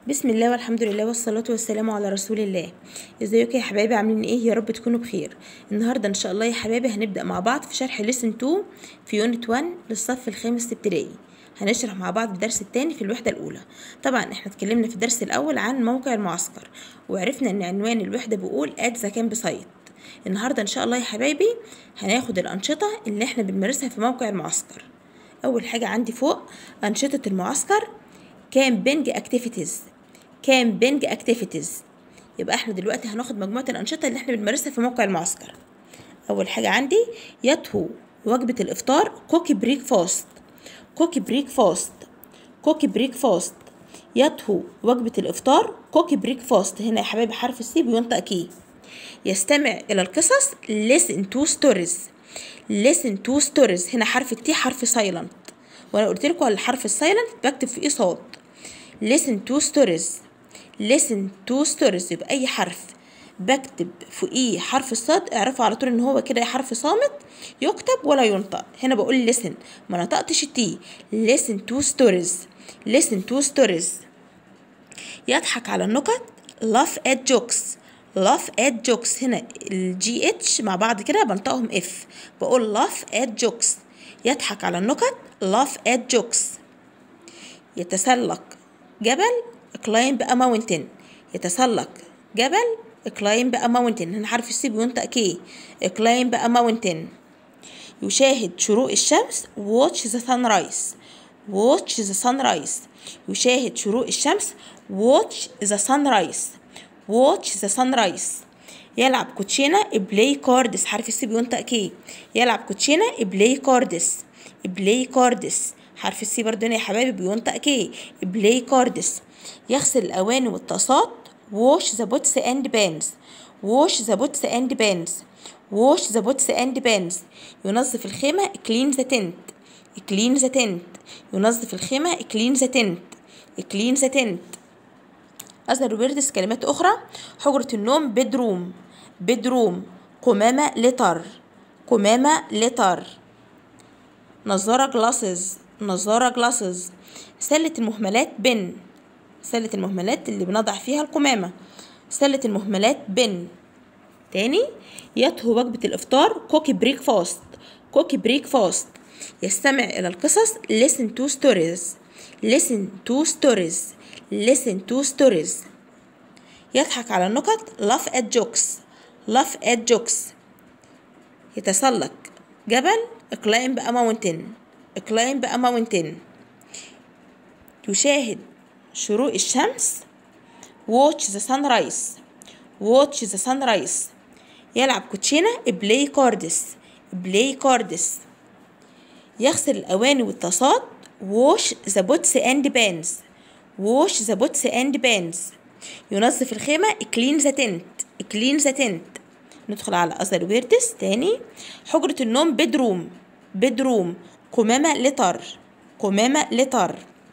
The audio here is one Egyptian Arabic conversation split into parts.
بسم الله والحمد لله والصلاة والسلام على رسول الله ازيكم يا حبايبي عاملين ايه يا رب تكونوا بخير النهاردة ان شاء الله يا حبايبي هنبدأ مع بعض في شرح ليسن 2 في يونت 1 للصف الخامس ابتدائي هنشرح مع بعض الدرس الثاني في الوحدة الأولى طبعا احنا اتكلمنا في الدرس الأول عن موقع المعسكر وعرفنا ان عنوان الوحدة بيقول ات ذا كامب سايت النهاردة ان شاء الله يا حبايبي هناخد الأنشطة اللي احنا بنمارسها في موقع المعسكر أول حاجة عندي فوق أنشطة المعسكر كامبينج اكتيفيتيز كامبينج اكتيفيتيز يبقى احنا دلوقتي هناخد مجموعة الأنشطة اللي احنا بنمارسها في موقع المعسكر أول حاجة عندي يطهو وجبة الإفطار كوكي بريك فاست كوكي بريك فاست كوكي بريك فاست يطهو وجبة الإفطار كوكي بريك فاست هنا يا حبايبي حرف السي بينطق كي يستمع إلى القصص listen to stories listen to stories هنا حرف التي حرف سايلنت وانا قلت لكم على حرف السايلنت بكتب فوقيه صاد listen to stories listen to stories يبقى اي حرف بكتب فوقيه حرف الصاد اعرفوا على طول ان هو كده حرف صامت يكتب ولا ينطق هنا بقول listen ما نطقتش التي listen to stories listen to stories يضحك على النكت laugh at jokes laugh at jokes هنا الجي اتش مع بعض كده بنطقهم اف بقول laugh at jokes يضحك على النكت laugh at jokes يتسلق جبل climb a mountain يتسلق جبل climb a mountain هنا حرف السي بينطق كي climb a mountain يشاهد شروق الشمس watch the sunrise watch the sunrise يشاهد شروق الشمس watch the sunrise watch the sunrise يلعب كوتشينة بلاي كاردس حرف السي بينطق كي يلعب كوتشينة بلاي كاردس بلاي كاردس حرف السي برضه هنا يا حبايبي بينطق كي بلاي كاردس يغسل الأواني والطاسات wash the pots and pans wash the pots and pans wash the pots and pans ينظف الخيمة clean the tent clean the tent ينظف الخيمة clean the tent clean the tent أصدر ويردس كلمات أخرى حجرة النوم bedroom bedroom قمامة لتر قمامة لتر نظارة جلاسز نظارة جلاسز سلة المهملات بن سلة المهملات اللي بنضع فيها القمامة سلة المهملات بن تاني يطهو وجبة الإفطار كوكي بريك فاست كوكي بريك فاست يستمع إلى القصص listen to stories listen to stories listen to stories يضحك على النكت laugh at jokes laugh at jokes يتسلق جبل climb a mountain climb a mountain يشاهد شروق الشمس watch the sunrise watch the sunrise يلعب كوتشينة بلاي كاردس بلاي كاردس يغسل الأواني والطاسات wash the pots and pans wash the pots and pans ينظف الخيمة clean the tent clean the tent ندخل على أثر ويردس تاني حجرة النوم bedroom bedroom قمامة لتر قمامة لتر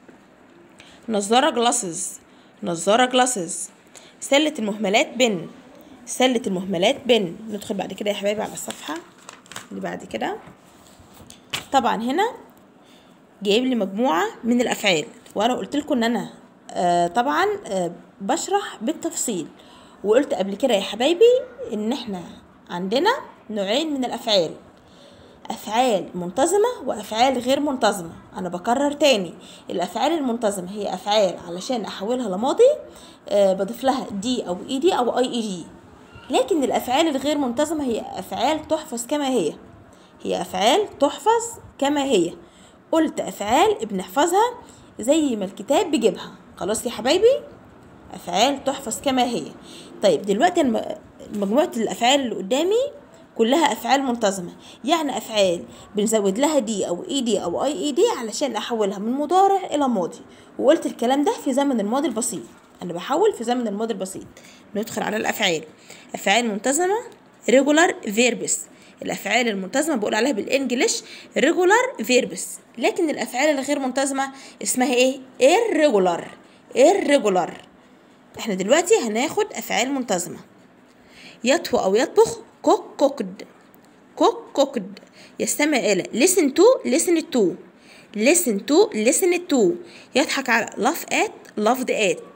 نظارة جلاسز نظارة جلاسز سلة المهملات بن سلة المهملات بن ندخل بعد كده يا حبايبي على الصفحة اللي بعد كده طبعا هنا جايب لي مجموعة من الأفعال وأنا قلت لكم إن أنا آه طبعا آه بشرح بالتفصيل وقلت قبل كده يا حبايبي إن إحنا عندنا نوعين من الأفعال أفعال منتظمة وأفعال غير منتظمة أنا بكرر تاني الأفعال المنتظمة هي أفعال علشان أحولها لماضي آه بضيف لها دي أو إي دي أو أي إي دي لكن الأفعال الغير منتظمة هي أفعال تحفظ كما هي هي أفعال تحفظ كما هي قلت أفعال بنحفظها زي ما الكتاب بيجيبها خلاص يا حبايبي أفعال تحفظ كما هي طيب دلوقتي مجموعة الأفعال اللي قدامي كلها افعال منتظمه يعني افعال بنزود لها دي او اي دي او اي اي دي علشان احولها من مضارع الى ماضي وقلت الكلام ده في زمن الماضي البسيط انا بحول في زمن الماضي البسيط ندخل على الافعال افعال منتظمه regular verbs الافعال المنتظمه بقول عليها بالانجلش regular verbs لكن الافعال الغير منتظمه اسمها ايه irregular irregular احنا دلوقتي هناخد افعال منتظمه يطهو او يطبخ كوك كوكد كوك كوكد يستمع إلى listen to listen to listen to listen to يضحك على laugh at loved at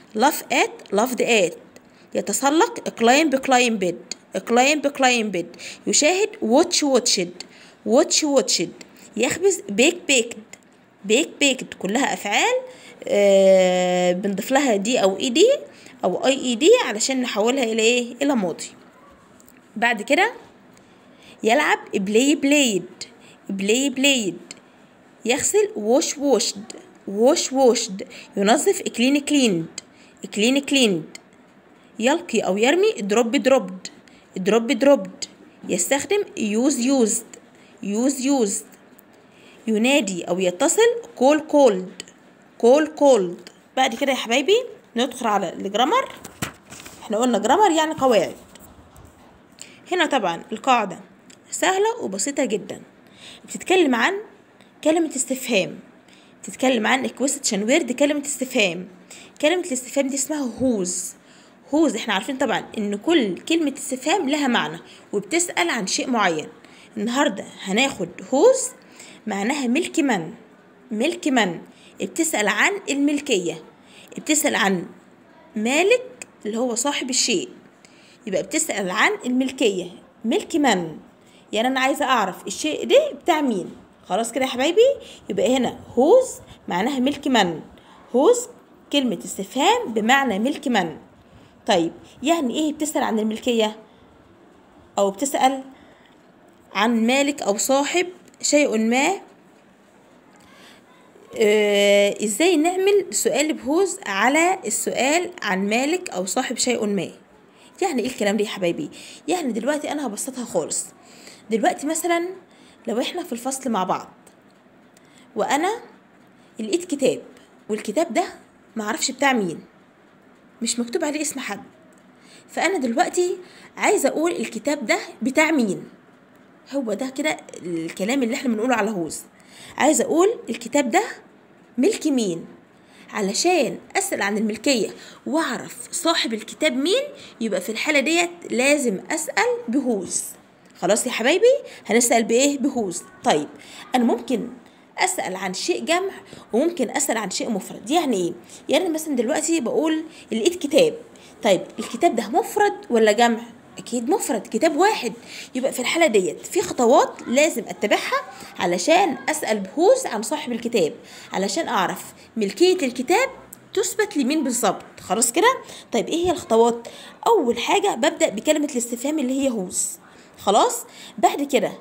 laugh at laughed at يتسلق climb climbed climb climbed يشاهد watch watched watch watched يخبز bake baked bake baked كلها أفعال آه بنضيف لها دي أو اي دي أو اي اي دي علشان نحولها إلى إيه؟ إلى ماضي بعد كده يلعب play played play played يغسل wash washed wash washed ينظف clean cleaned clean cleaned يلقي أو يرمي drop dropped drop dropped يستخدم use used use used ينادي أو يتصل call called call called بعد كده يا حبايبي ندخل على الجرامر احنا قلنا جرامر يعني قواعد هنا طبعا القاعدة سهلة وبسيطة جدا بتتكلم عن كلمة استفهام بتتكلم عن question word كلمة استفهام كلمة الاستفهام دي اسمها هوز هوز احنا عارفين طبعا ان كل كلمة استفهام لها معنى وبتسأل عن شيء معين النهاردة هناخد هوز معناها ملك من ملك من بتسأل عن الملكية بتسأل عن مالك اللي هو صاحب الشيء يبقى بتسأل عن الملكية ملك من يعني أنا عايزة أعرف الشيء ده بتاع مين خلاص كده يا حبايبي يبقى هنا هوز معناها ملك من هوز كلمة استفهام بمعنى ملك من طيب يعني ايه بتسأل عن الملكية أو بتسأل عن مالك أو صاحب شيء ما آه ازاي نعمل سؤال بهوز على السؤال عن مالك او صاحب شيء ما يعني ايه الكلام ده يا حبايبي يعني دلوقتي انا هبسطها خالص دلوقتي مثلا لو احنا في الفصل مع بعض وانا لقيت كتاب والكتاب ده معرفش بتاع مين مش مكتوب عليه اسم حد فانا دلوقتي عايزه اقول الكتاب ده بتاع مين هو ده كده الكلام اللي احنا بنقوله على هوز عايزه اقول الكتاب ده ملك مين علشان اسال عن الملكيه واعرف صاحب الكتاب مين يبقى في الحاله ديت لازم اسال بهوز خلاص يا حبايبي هنسال بايه بهوز طيب انا ممكن اسال عن شيء جمع وممكن اسال عن شيء مفرد يعني ايه يعني مثلا دلوقتي بقول لقيت كتاب طيب الكتاب ده مفرد ولا جمع اكيد مفرد كتاب واحد يبقى في الحاله ديت في خطوات لازم اتبعها علشان اسال بهوز عن صاحب الكتاب علشان اعرف ملكيه الكتاب تثبت لمين بالظبط خلاص كده طيب ايه هي الخطوات اول حاجه ببدا بكلمه الاستفهام اللي هي هوز خلاص بعد كده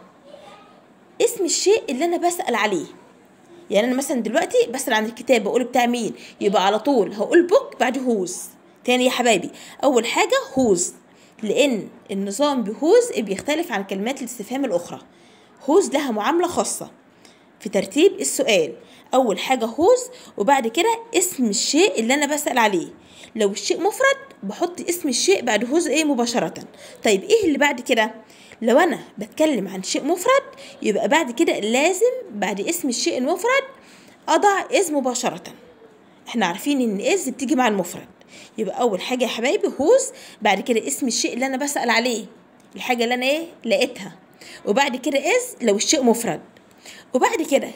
اسم الشيء اللي انا بسال عليه يعني انا مثلا دلوقتي بسال عن الكتاب بقول بتاع مين يبقى على طول هقول بوك بعد هوز تاني يا حبايبي اول حاجه هوز لان النظام بهوز بيختلف عن كلمات الاستفهام الاخرى هوز لها معامله خاصه في ترتيب السؤال اول حاجه هوز وبعد كده اسم الشيء اللي انا بسال عليه لو الشيء مفرد بحط اسم الشيء بعد هوز ايه مباشره طيب ايه اللي بعد كده لو انا بتكلم عن شيء مفرد يبقى بعد كده لازم بعد اسم الشيء المفرد اضع از مباشره احنا عارفين ان از بتيجي مع المفرد يبقى اول حاجه يا حبايبي هوز بعد كده اسم الشيء اللي انا بسال عليه الحاجه اللي انا ايه لقيتها وبعد كده از لو الشيء مفرد وبعد كده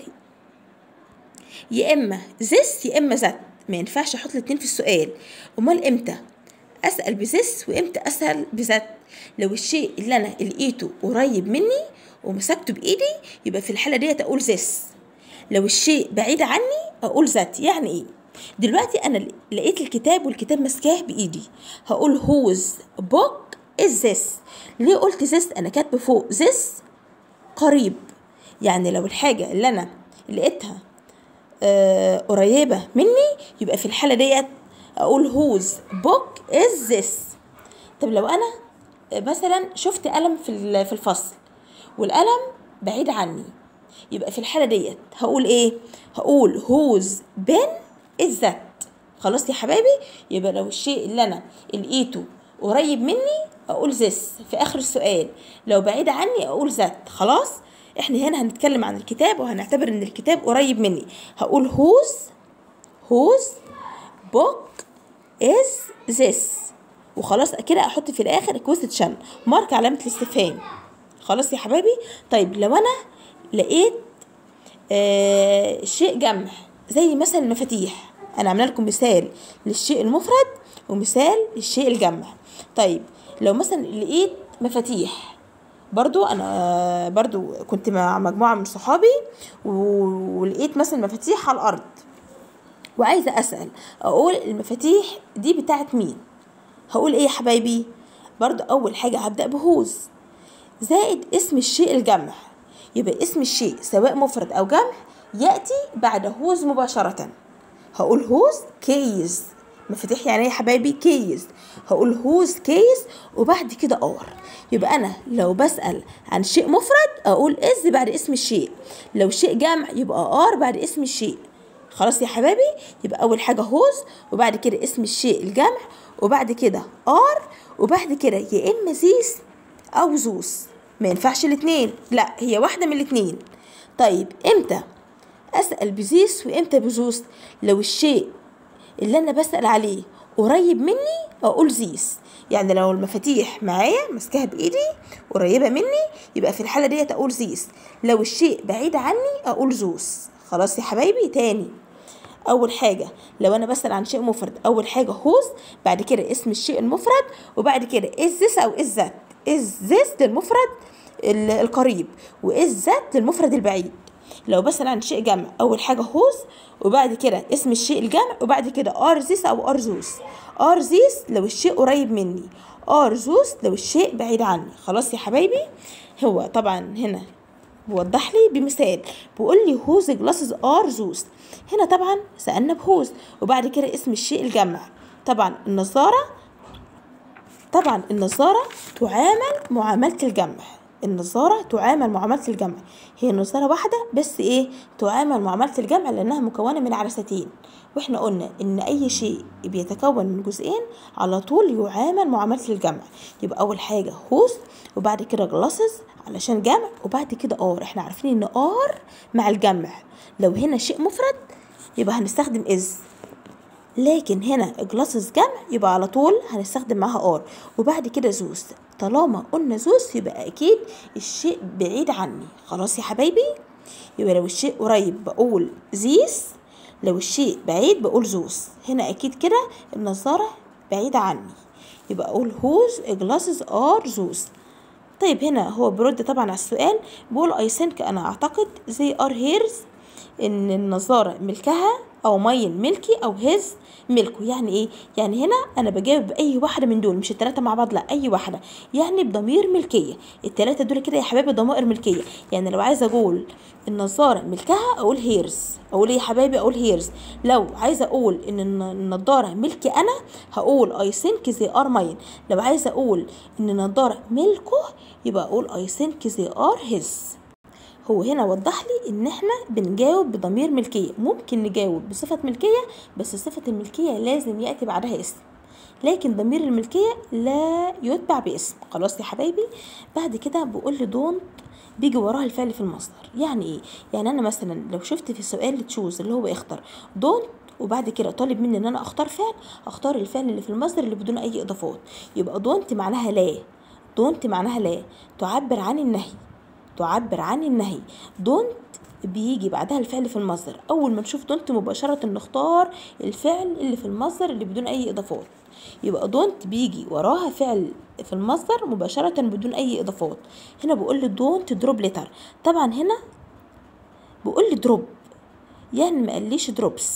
يا اما this يا اما ذات ما ينفعش احط الاتنين في السؤال امال امتى اسال بذس وامتى اسال بذات لو الشيء اللي انا لقيته قريب مني ومسكته بايدي يبقى في الحاله ديت اقول ذس لو الشيء بعيد عني اقول ذات يعني ايه دلوقتي انا لقيت الكتاب والكتاب ماسكاه بايدي هقول هوز بوك از ذس ليه قلت ذس انا كاتبه فوق ذس قريب يعني لو الحاجه اللي انا لقيتها آه قريبه مني يبقى في الحاله ديت اقول هوز بوك از ذس طب لو انا مثلا شفت قلم في في الفصل والقلم بعيد عني يبقى في الحاله ديت هقول ايه هقول هوز بن از ذات خلاص يا حبايبي يبقى لو الشيء اللي انا لقيته قريب مني اقول ذس في اخر السؤال لو بعيد عني اقول ذات خلاص احنا هنا هنتكلم عن الكتاب وهنعتبر ان الكتاب قريب مني هقول هوز هوز بوك از ذس وخلاص كده احط في الاخر كويستشن مارك علامه الاستفهام خلاص يا حبايبي طيب لو انا لقيت آه شيء جمع زي مثلا المفاتيح انا عامله لكم مثال للشيء المفرد ومثال للشيء الجمع طيب لو مثلا لقيت مفاتيح برضو انا برضو كنت مع مجموعه من صحابي و- ولقيت مثلا مفاتيح على الارض وعايزه اسال اقول المفاتيح دي بتاعت مين هقول ايه يا حبايبي برضو اول حاجه هبدا بهوز زائد اسم الشيء الجمع يبقى اسم الشيء سواء مفرد او جمع ياتي بعد هوز مباشره هقول هوز كيز مفاتيح يعني ايه يا حبايبي كيز هقول هوز كيز وبعد كده ار يبقى انا لو بسال عن شيء مفرد اقول از بعد اسم الشيء لو شيء جمع يبقى ار بعد اسم الشيء خلاص يا حبايبي يبقى اول حاجه هوز وبعد كده اسم الشيء الجمع وبعد كده ار وبعد كده يا اما زيس او زوس ما ينفعش الاتنين لا هي واحده من الاتنين طيب امتى اسال بزيس وامتى بزوس لو الشيء اللي انا بسال عليه قريب مني اقول زيس يعني لو المفاتيح معايا ماسكاها بايدي قريبه مني يبقى في الحاله ديت اقول زيس لو الشيء بعيد عني اقول زوس خلاص يا حبايبي تاني اول حاجه لو انا بسال عن شيء مفرد اول حاجه هوز بعد كده اسم الشيء المفرد وبعد كده از ذس او از ذات از ذس للمفرد ال- القريب واز ذات للمفرد البعيد لو بسال عن شيء جمع اول حاجه هوز وبعد كده اسم الشيء الجمع وبعد كده ار ذيس او ار زوس ار ذيس لو الشيء قريب مني ار زوس لو الشيء بعيد عني خلاص يا حبايبي هو طبعا هنا بوضح لي بمثال بيقول لي هوز جلاسز ار زوس هنا طبعا سالنا بهوز وبعد كده اسم الشيء الجمع طبعا النظاره طبعا النظارة تعامل معاملة الجمع النظارة تعامل معاملة الجمع هي نظارة واحدة بس ايه تعامل معاملة الجمع لأنها مكونة من عدستين واحنا قلنا ان اي شيء بيتكون من جزئين على طول يعامل معاملة الجمع يبقى اول حاجة هوز وبعد كده جلاسز علشان جمع وبعد كده ار احنا عارفين ان ار مع الجمع لو هنا شيء مفرد يبقى هنستخدم از لكن هنا جلاسز جمع يبقى على طول هنستخدم معاها ار وبعد كده زوس طالما قلنا زوس يبقى اكيد الشيء بعيد عني خلاص يا حبايبي يبقى لو الشيء قريب بقول زيس لو الشيء بعيد بقول زوس هنا اكيد كده النظارة بعيدة عني يبقى اقول هوز جلاسز ار زوس طيب هنا هو برد طبعا على السؤال بيقول اي ثينك انا اعتقد زي ار هيرز ان النظارة ملكها او ماين ملكي او هز ملكه يعني ايه يعني هنا انا بجاوب باي واحده من دول مش التلاته مع بعض لا اي واحده يعني بضمير ملكيه التلاته دول كده يا حبايبي ضمائر ملكيه يعني لو عايزه اقول النظاره ملكها اقول هيرز اقول ايه يا حبايبي اقول هيرز لو عايزه اقول ان الن- النضاره ملكي انا هقول اي ثينك زي ار ماين لو عايزه اقول ان النضاره ملكه يبقى اقول اي ثينك زي ار هيز هو هنا وضح لي ان احنا بنجاوب بضمير ملكيه ممكن نجاوب بصفه ملكيه بس صفه الملكيه لازم ياتي بعدها اسم لكن ضمير الملكيه لا يتبع باسم خلاص يا حبايبي بعد كده بقول لي دونت بيجي وراها الفعل في المصدر يعني ايه يعني انا مثلا لو شفت في السؤال تشوز اللي هو اختر دونت وبعد كده طالب مني ان انا اختار فعل اختار الفعل اللي في المصدر اللي بدون اي اضافات يبقى دونت معناها لا دونت معناها لا تعبر عن النهي تعبر عن النهي دونت بيجي بعدها الفعل في المصدر اول ما نشوف دونت مباشره نختار الفعل اللي في المصدر اللي بدون اي اضافات يبقى دونت بيجي وراها فعل في المصدر مباشره بدون اي اضافات هنا بقول لي دونت دروب لتر طبعا هنا بقول لي دروب يعني ما قاليش دروبس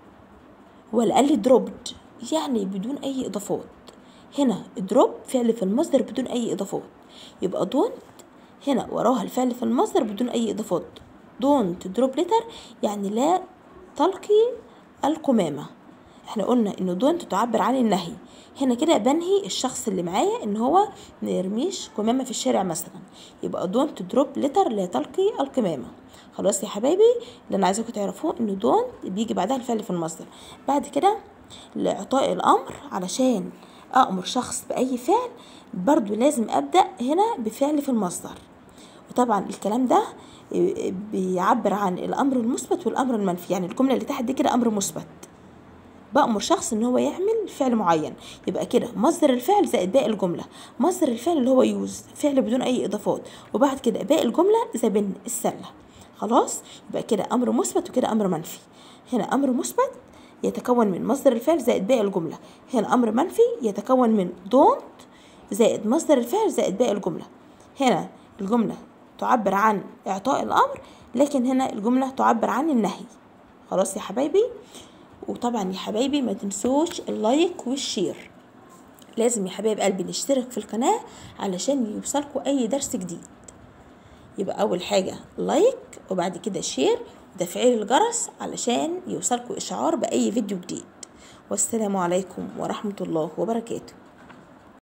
ولا قال لي دروبد يعني بدون اي اضافات هنا دروب فعل في المصدر بدون اي اضافات يبقى دونت هنا وراها الفعل في المصدر بدون اي اضافات دونت دروب لتر يعني لا تلقي القمامة احنا قلنا ان دونت تعبر عن النهي هنا كده بنهي الشخص اللي معايا ان هو ما يرميش قمامة في الشارع مثلا يبقى دونت دروب لتر لا تلقي القمامة خلاص يا حبايبي اللي انا عايزاكم تعرفوه ان دونت بيجي بعدها الفعل في المصدر بعد كده لاعطاء الامر علشان امر شخص باي فعل برضو لازم ابدا هنا بفعل في المصدر وطبعا الكلام ده بيعبر عن الامر المثبت والامر المنفي يعني الجمله اللي تحت دي كده امر مثبت بأمر شخص ان هو يعمل فعل معين يبقى كده مصدر الفعل زائد باقي الجمله مصدر الفعل اللي هو يوز فعل بدون اي اضافات وبعد كده باقي الجمله زي بين السله خلاص يبقى كده امر مثبت وكده امر منفي هنا امر مثبت يتكون من مصدر الفعل زائد باقي الجملة هنا أمر منفي يتكون من don't زائد مصدر الفعل زائد باقي الجملة هنا الجملة تعبر عن إعطاء الأمر لكن هنا الجملة تعبر عن النهي خلاص يا حبايبي وطبعا يا حبايبي ما تنسوش اللايك والشير لازم يا حبايب قلبي نشترك في القناة علشان يوصلكوا أي درس جديد يبقى أول حاجة لايك وبعد كده شير وتفعيل الجرس علشان يوصلكوا إشعار بأي فيديو جديد والسلام عليكم ورحمة الله وبركاته